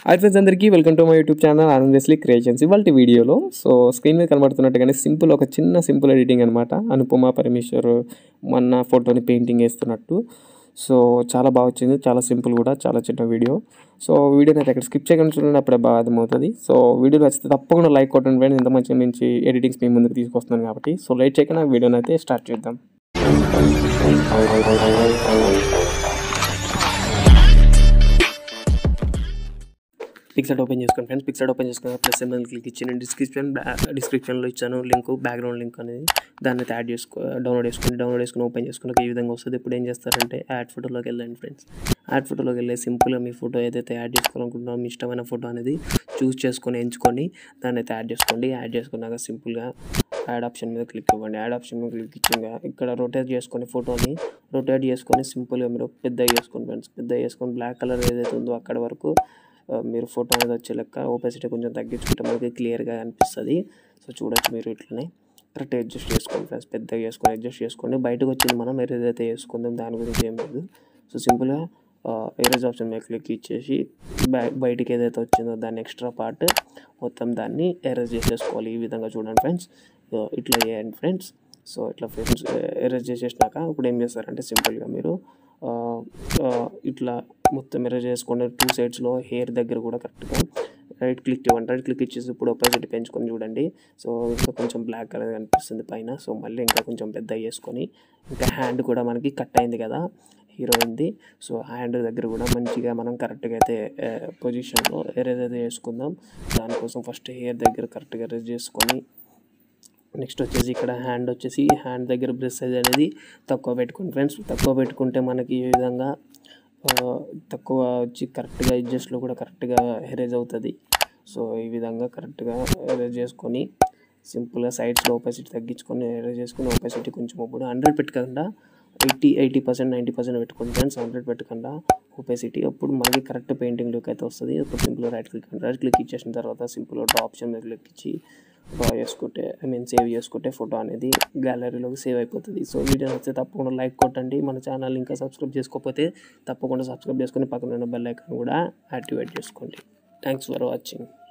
hi friends అందరికీ welcome to my YouTube channel ఆనందస్లీ creations ఇవాళ వీడియోలో సో స్క్రీన్ మీద కనబడుతున్నట్టుగానే సింపుల్ ఒక చిన్న సింపుల్ ఎడిటింగ్ అనమాట అనుపమ పరమేశ్వర్ మొన్న ఫోటోని పెయింటింగ్ వేస్తున్నట్టు సో చాలా బాగా వచ్చింది చాలా సింపుల్ కూడా చాలా చిన్న వీడియో సో వీడియోని అయితే అక్కడ స్కిప్ చేయకుండా చూడండి అప్పుడే బాగా అర్థమవుతుంది సో వీడియో నచ్చితే తప్పకుండా లైక్ కొట్టండి ఫ్రెండ్స్ ఇంత మంచి మంచి ఎడిటింగ్స్ మీ ముందుకు తీసుకొస్తున్నాను కాబట్టి సో లైట్ చేయకుండా వీడియోని అయితే స్టార్ట్ చేద్దాం పిక్సెట్ ఓపెన్ చేసుకోండి ఫ్రెండ్స్ పిక్సెట్ ఓపెన్ చేసుకున్న ప్లస్ ఎంఎల్ క్లిక్ ఇచ్చి నేను డిస్క్రిప్షన్ డిస్క్రిప్షన్లో ఇచ్చాను లింక్ బ్యాక్గ్రౌండ్ లింక్ అనేది దాన్ని అయితే యాడ్ చేసుకో డౌన్లోడ్ చేసుకుని డౌన్లోడ్ చేసుకుని ఓపెన్ చేసుకుని ఈ విధంగా వస్తుంది ఇప్పుడు ఏం చేస్తారంటే యాడ్ ఫోటోలోకి వెళ్ళండి ఫ్రెండ్స్ యాడ్ ఫోటోలోకి వెళ్ళి సింపుల్గా మీ ఫోటో ఏదైతే యాడ్ చేసుకోవాలనుకుంటున్నారో మీ ఇష్టమైన ఫోటో అనేది చూస్ చేసుకొని ఎంచుకొని దాన్ని అయితే యాడ్ చేసుకోండి యాడ్ చేసుకున్నాక సింపుల్గా యాడ్ ఆప్షన్ మీద క్లిక్ ఇవ్వండి యాడ్ ఆప్షన్ మీద క్లిక్ ఇచ్చాక ఇక్కడ రొటేట్ చేసుకొని ఫోటోని రొటేట్ చేసుకొని సింపుల్గా మీరు పెద్దగా చేసుకోండి ఫ్రెండ్స్ పెద్దగా చేసుకొని బ్లాక్ కలర్ ఏదైతే ఉందో అక్కడ వరకు ఆ, మీరు ఫోటో అనేది వచ్చే లెక్క ఓపెసిటీ కొంచెం తగ్గించుకుంటే మనకి క్లియర్గా అనిపిస్తుంది సో చూడొచ్చు మీరు ఇట్లనే కరెక్ట్ అడ్జస్ట్ చేసుకోండి ఫ్రెండ్స్ పెద్దగా చేసుకొని అడ్జస్ట్ చేసుకోండి బయటకు వచ్చింది మనం ఏదైతే వేసుకుందాం దాని గురించి ఏం లేదు సో సింపుల్గా ఎరేజ్ ఆప్షన్ మీద క్లిక్ ఇచ్చేసి బయ బయటికి ఏదైతే వచ్చిందో దాని ఎక్స్ట్రా పార్ట్ మొత్తం దాన్ని ఎరేజ్ చేసేసుకోవాలి ఈ విధంగా చూడండి ఫ్రెండ్స్ ఇట్లా చేయండి ఫ్రెండ్స్ సో ఇట్లా ఫ్రెండ్స్ ఎరేజ్ చేసేసినాక ఇప్పుడు ఏం చేస్తారంటే సింపుల్గా మీరు ఆ, ఆ, ఇట్లా మొత్తం ఎరేజ్ చేసుకోండి టూ సైడ్స్లో హెయిర్ దగ్గర కూడా కరెక్ట్గా రైట్ క్లిక్ ఇవ్వండి రైట్ క్లిక్ ఇచ్చేసి ఇప్పుడు ఒపాసిటీ పెంచుకొని చూడండి సో ఇంకా కొంచెం బ్లాక్ కలర్ కనిపిస్తుంది పైన సో మళ్ళీ ఇంకా కొంచెం పెద్ద చేసుకొని ఇంకా హ్యాండ్ కూడా మనకి కట్ అయింది కదా హీరోయిన్ది సో హ్యాండ్ దగ్గర కూడా మంచిగా మనం కరెక్ట్గా అయితే పొజిషన్లో ఎరేజ్ అయితే చేసుకుందాం దానికోసం ఫస్ట్ హెయిర్ దగ్గర కరెక్ట్గా ఎరేజ్ చేసుకొని నెక్స్ట్ వచ్చేసి ఇక్కడ హ్యాండ్ వచ్చేసి హ్యాండ్ దగ్గర బ్రెస్ సైజ్ అనేది తక్కువ పెట్టుకోండి ఫ్రెండ్స్ తక్కువ పెట్టుకుంటే మనకి ఈ విధంగా ఆ, తక్కువ వచ్చి కరెక్ట్గా అడ్జస్ట్లో కూడా కరెక్ట్గా హెరేజ్ అవుతుంది సో ఈ విధంగా కరెక్ట్గా హెరేజ్ చేసుకొని సింపుల్గా సైడ్స్లో ఒపాసిటీ తగ్గించుకొని హెరేజ్ చేసుకొని ఒపాసిటీ కొంచెం ఇప్పుడు హండ్రెడ్ పెట్టకుండా eighty eighty percent ninety percent పెట్టుకోండి ఫ్రెండ్స్ హండ్రెడ్ పెట్టకుండా ఒపాసిటీ అప్పుడు మనకి కరెక్ట్ పెయింటింగ్ లుక్ అయితే వస్తుంది ఇప్పుడు సింపుల్గా రైట్ క్లిక్ రైట్ క్లిక్ ఇచ్చేసిన తర్వాత సింపుల్గా డ్రా ఆప్షన్ మీద క్లిక్ ఇచ్చి డ్రా చేసుకుంటే ఐ మీన్ సేవ్ చేసుకుంటే ఫోటో అనేది గ్యాలరీలోకి సేవ్ అయిపోతుంది సో వీడియో నచ్చితే తప్పకుండా లైక్ కొట్టండి మన ఛానల్ ఇంకా సబ్స్క్రైబ్ చేసుకోకపోతే తప్పకుండా సబ్స్క్రైబ్ చేసుకొని పక్కన ఉన్న బెల్ ఐకాన్ కూడా యాక్టివేట్ చేసుకోండి థ్యాంక్స్ ఫర్ వాచింగ్